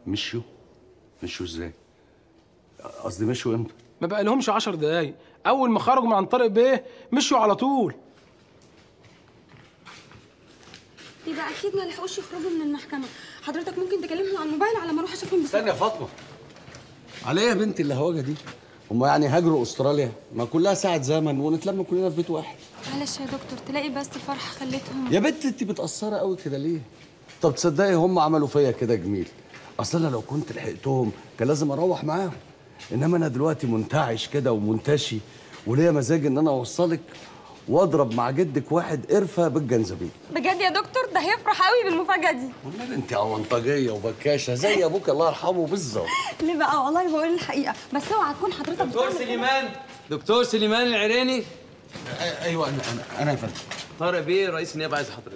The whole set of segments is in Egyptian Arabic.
مشيوا مشيوا ازاي قصدي مشيوا امتى ما بقى لهمش 10 دقايق اول ما خرجوا من عن طارق بيه مشوا على طول يبقى اكيد ما لحقوش يخرجوا من المحكمه حضرتك ممكن تكلمهم على الموبايل على ما اروح اشوفهم بسرعه استنى يا فاطمه على ايه يا بنتي الهواجه دي هم يعني هاجروا استراليا ما كلها ساعه زمن ونتلم كلنا في بيت واحد معلش يا دكتور تلاقي بس الفرحه خلتهم يا بنت انت متاثره قوي كده ليه طب تصدقي هم عملوا فيا كده جميل اصل انا لو كنت لحقتهم كان لازم اروح معاهم انما انا دلوقتي منتعش كده ومنتشي وليا مزاج ان انا اوصلك واضرب مع جدك واحد قرفه بالجنزبيل بجد يا دكتور ده هيفرح قوي بالمفاجاه دي والله انت اونطاجيه وبكاشه زي ابوك الله يرحمه بالظبط ليه بقى والله بقول الحقيقه بس اوعى تكون حضرتك دكتور بتعمل كده. سليمان دكتور سليمان العريني ايوه انا انا انا يا فندم طارق بيه رئيس النيابه عايز حضرتك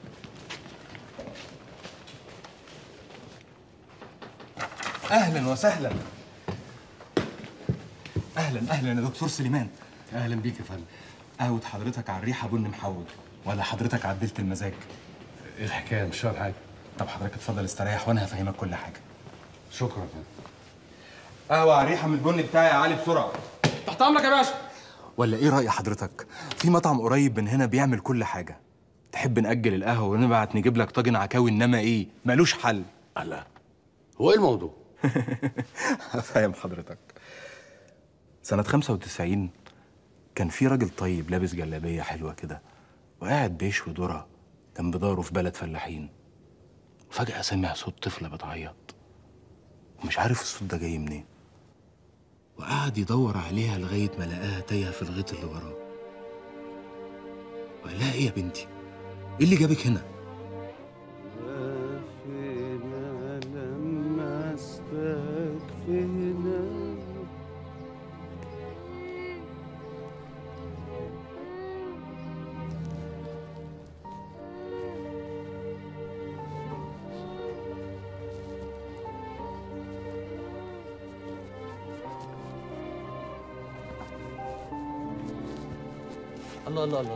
اهلا وسهلا اهلا اهلا يا دكتور سليمان اهلا بيك يا فندم قهوة حضرتك على الريحة بن محوج ولا حضرتك عدلت المزاج ايه الحكايه مش فاهم حاجه طب حضرتك اتفضل استريح وانا هفهمك كل حاجة شكرا يا فندم قهوة على الريحة من البن بتاعي يا علي بسرعة تحت امرك يا باشا ولا ايه رأي حضرتك في مطعم قريب من هنا بيعمل كل حاجة تحب نأجل القهوة ونبعت نجيب لك طاجن عكاوي انما ايه ملوش حل الله هو ايه الموضوع هفهم حضرتك سنة 95 كان في راجل طيب لابس جلابية حلوة كده وقاعد بيشوي ذرة جنب داره في بلد فلاحين وفجأة سمع صوت طفلة بتعيط ومش عارف الصوت ده جاي منين وقعد يدور عليها لغاية ما لقاها تايهة في الغيط اللي وراه وقال لها ايه يا بنتي؟ ايه اللي جابك هنا؟ لما استكفينا الله الله الله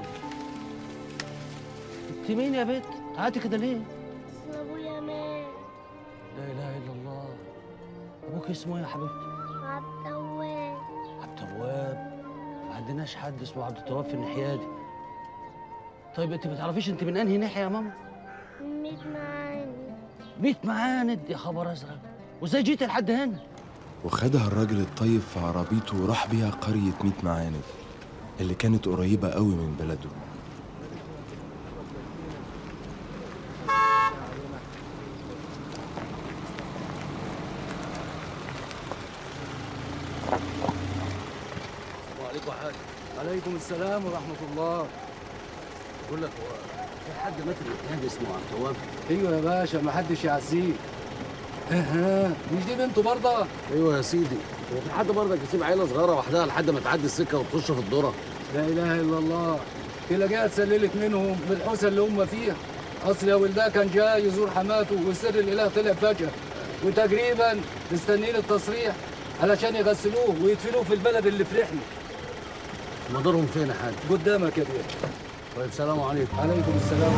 انت مين يا بنت؟ قعدتي كده ليه؟ اصل ابويا مات لا اله الا الله ابوك اسمه ايه يا حبيبتي؟ عبد التواب عبد التواب ما عندناش حد اسمه عبد التواب في الناحيه دي طيب انت ما تعرفيش انت من انهي ناحيه يا ماما؟ ميت معاني بيت معاند يا خبر ازرق وازاي جيتي لحد هنا؟ وخدها الراجل الطيب في عربيته وراح بيها قرية ميت معاند اللي كانت قريبة قوي من بلده وعليكم حاجه عليكم السلام ورحمه الله بقول لك هو في حد مات الاتحاد اسمه عبد التواب ايوه يا باشا ما حدش يعزيه اها مش دي بنته برضه ايوه يا سيدي هو في حد برضك يسيب عيله صغيره وحدها لحد ما تعدي السكه وتخش في الذره لا اله الا الله تلاقيها اتسللت منهم من الحوسه اللي هم فيها اصل يا ولدها كان جاي يزور حماته والسر الاله طلع فجاه وتقريبا مستنيين التصريح علشان يغسلوه ويدفنوه في البلد اللي في رحله مدارهم فين يا حاج قدامك يا بيه طيب سلام عليكم عليكم السلام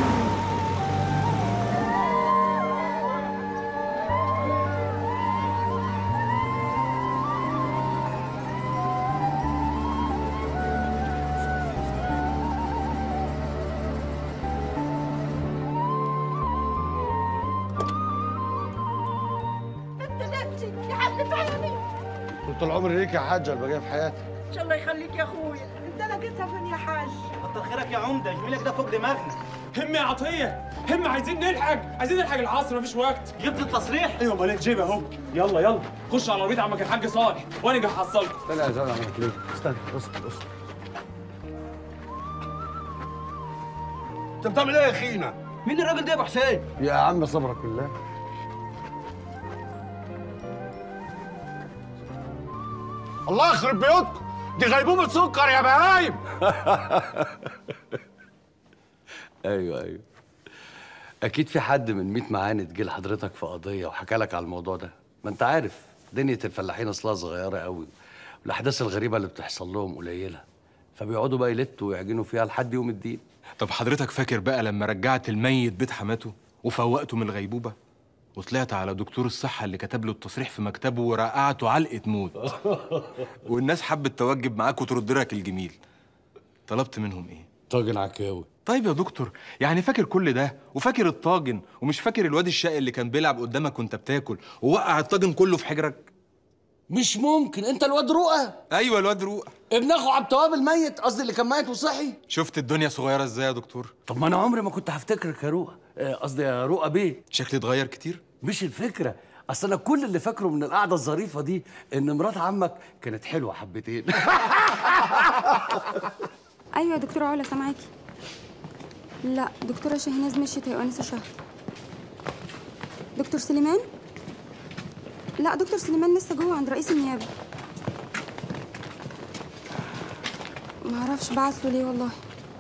يا حاج فهمي طول عمري ليك يا حاجه البقيه في حياتي ان شاء الله يخليك يا اخويا انت لقيتها فين يا حاج كتر خيرك يا عمده جميلك ده فوق دماغنا هم يا عطيه هم عايزين نلحق عايزين نلحق العصر مفيش وقت جبت التصريح ايوه امال الجيب اهو يلا يلا خش على عربيه عمك الحاج صالح وانا جاي احصلكم استنى يا زلمه عملت ليه استنى بص بص انت بتعمل ايه يا اخينا مين الراجل ده يا ابو حسين يا عم صبرك بالله الله يخرب بيوتكم دي غيبوبه سكر يا بهايم ايوه ايوه اكيد في حد من 100 معاند جه لحضرتك في قضيه وحكى لك على الموضوع ده ما انت عارف دنيا الفلاحين اصلها صغيره قوي والاحداث الغريبه اللي بتحصل لهم قليله فبيقعدوا بقى يلتوا ويعجنوا فيها لحد يوم الدين طب حضرتك فاكر بقى لما رجعت الميت بيت حماته وفوقته من الغيبوبة وطلعت على دكتور الصحة اللي كتب له التصريح في مكتبه ورقعته علقة موت والناس حبت توجب معاك وترد لك الجميل طلبت منهم ايه؟ طاجن عكاوي طيب يا دكتور يعني فاكر كل ده وفاكر الطاجن ومش فاكر الواد الشقي اللي كان بيلعب قدامك وانت بتاكل ووقع الطاجن كله في حجرك مش ممكن انت الواد رؤى ايوه الواد رؤى ابن اخو عبد التواب الميت قصدي اللي كان ميت وصحي شفت الدنيا صغيره ازاي يا دكتور طب ما انا عمري ما كنت هفتكرك يا رؤى آه، قصدي يا رؤى بيه شكلي اتغير كتير مش الفكره اصل انا كل اللي فاكره من القعده الظريفه دي ان مرات عمك كانت حلوه حبتين ايوه يا دكتوره علا سامعاكي لا دكتوره شاهيناز مشيت يا انسه شهر دكتور سليمان لا دكتور سليمان لسه جوه عند رئيس النيابه ما اعرفش بعت له ليه والله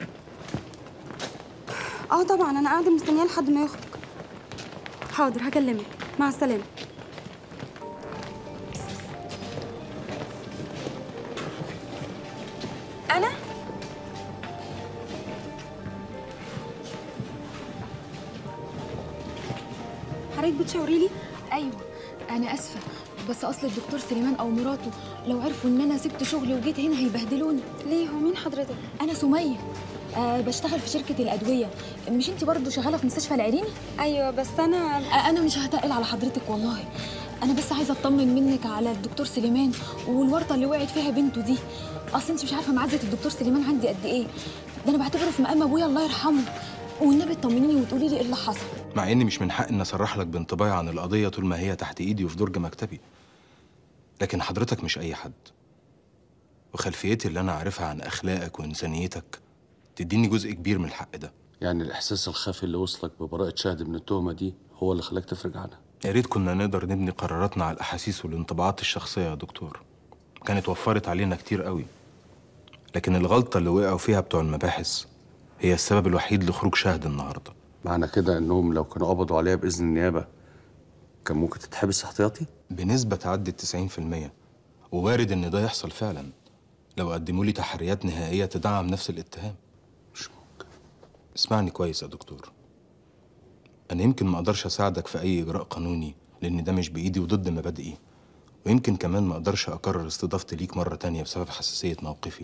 اه طبعا انا قاعده مستنياه لحد ما يخرج حاضر هكلمك مع السلامه انا حضرتك بتشاوري لي ايوه انا اسفه بس اصل الدكتور سليمان او مراته لو عرفوا ان انا سبت شغلي وجيت هنا هيبهدلوني ليه هو مين حضرتك انا سميه أه بشتغل في شركه الادويه مش انت برضو شغاله في مستشفى العيريني ايوه بس انا أه انا مش هتقل على حضرتك والله انا بس عايزه اطمن منك على الدكتور سليمان والورطه اللي وقعت فيها بنته دي اصل انت مش عارفه معزه الدكتور سليمان عندي قد ايه ده انا بعتبره في مقام ابويا الله يرحمه والنبي تطمنيني وتقولي لي ايه اللي حصل مع اني مش من حق ان اصرح لك بانطباعي عن القضيه طول ما هي تحت ايدي وفي درج مكتبي لكن حضرتك مش اي حد وخلفيتي اللي انا عارفها عن اخلاقك وانسانيتك تديني جزء كبير من الحق ده يعني الاحساس الخافي اللي وصلك ببراءه شهد من التهمه دي هو اللي خلاك تفرج عنها يا ريت كنا نقدر نبني قراراتنا على الاحاسيس والانطباعات الشخصيه يا دكتور كانت وفرت علينا كتير قوي لكن الغلطه اللي وقعوا فيها بتوع المباحث هي السبب الوحيد لخروج شهد النهارده معنى كده انهم لو كانوا قبضوا عليها باذن النيابه كان ممكن تتحبس احتياطي بنسبة تعدي التسعين في المية ووارد إن ده يحصل فعلا لو قدموا لي تحريات نهائية تدعم نفس الاتهام مش ممكن اسمعني كويس يا دكتور أنا يمكن ما أقدرش أساعدك في أي إجراء قانوني لأن ده مش بإيدي وضد مبادئي ويمكن كمان ما أقدرش أكرر استضافتي ليك مرة تانية بسبب حساسية موقفي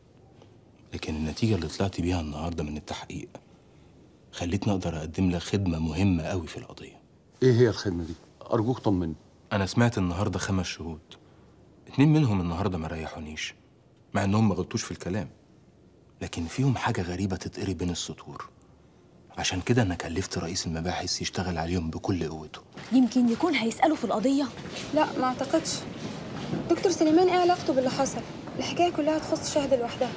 لكن النتيجة اللي طلعت بيها النهاردة من التحقيق خلتني أقدر أقدم لك خدمة مهمة قوي في القضية ايه هي الخدمه دي ارجوك طمني أنا سمعت النهاردة خمس شهود اتنين منهم النهاردة ما ريحونيش مع إنهم ما غلطوش في الكلام لكن فيهم حاجة غريبة تتقري بين السطور عشان كده أنا كلفت رئيس المباحث يشتغل عليهم بكل قوته يمكن يكون هيسالوا في القضيه لا ما اعتقدش دكتور سليمان ايه علاقته باللي حصل الحكايه كلها تخص شهد لوحدها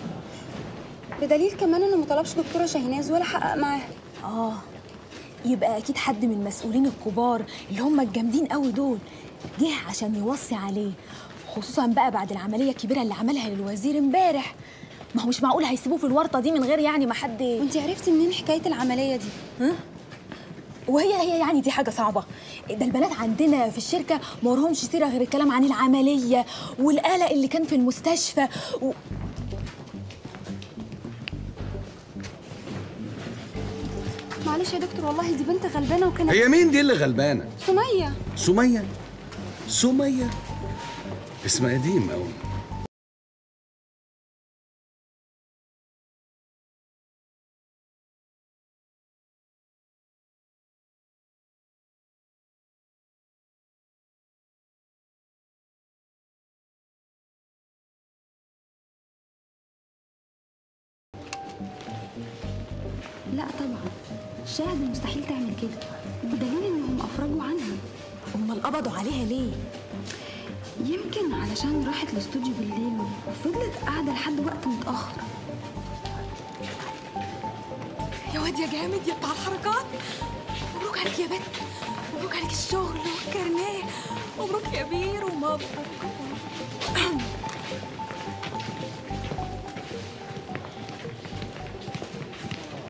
بدليل كمان انه ما طلبش دكتوره شاهيناز ولا حقق معاها اه يبقى اكيد حد من المسؤولين الكبار اللي هم الجامدين قوي دول جه عشان يوصي عليه خصوصا بقى بعد العمليه الكبيره اللي عملها للوزير امبارح ما هو مش معقول هيسيبوه في الورطه دي من غير يعني ما حد وانت عرفتي منين حكايه العمليه دي ها وهي هي يعني دي حاجه صعبه ده البنات عندنا في الشركه ما وراهمش سيره غير الكلام عن العمليه والقلق اللي كان في المستشفى و... معلش يا دكتور والله دي بنت غلبانه وكانت هي مين دي اللي غلبانه سميه سميه سميه اسم قديم قوي لا طبعا شاهد مستحيل تعمل كده بدليل انهم افرجوا عنها امال قبضوا عليها ليه يمكن علشان راحت الاستوديو بالليل وفضلت قاعده لحد وقت متاخر يا واد يا جامد يا بتاع الحركات مبروك عليك يا بت مبروك عليك الشغل والكارنيه مبروك يا بير ومبروك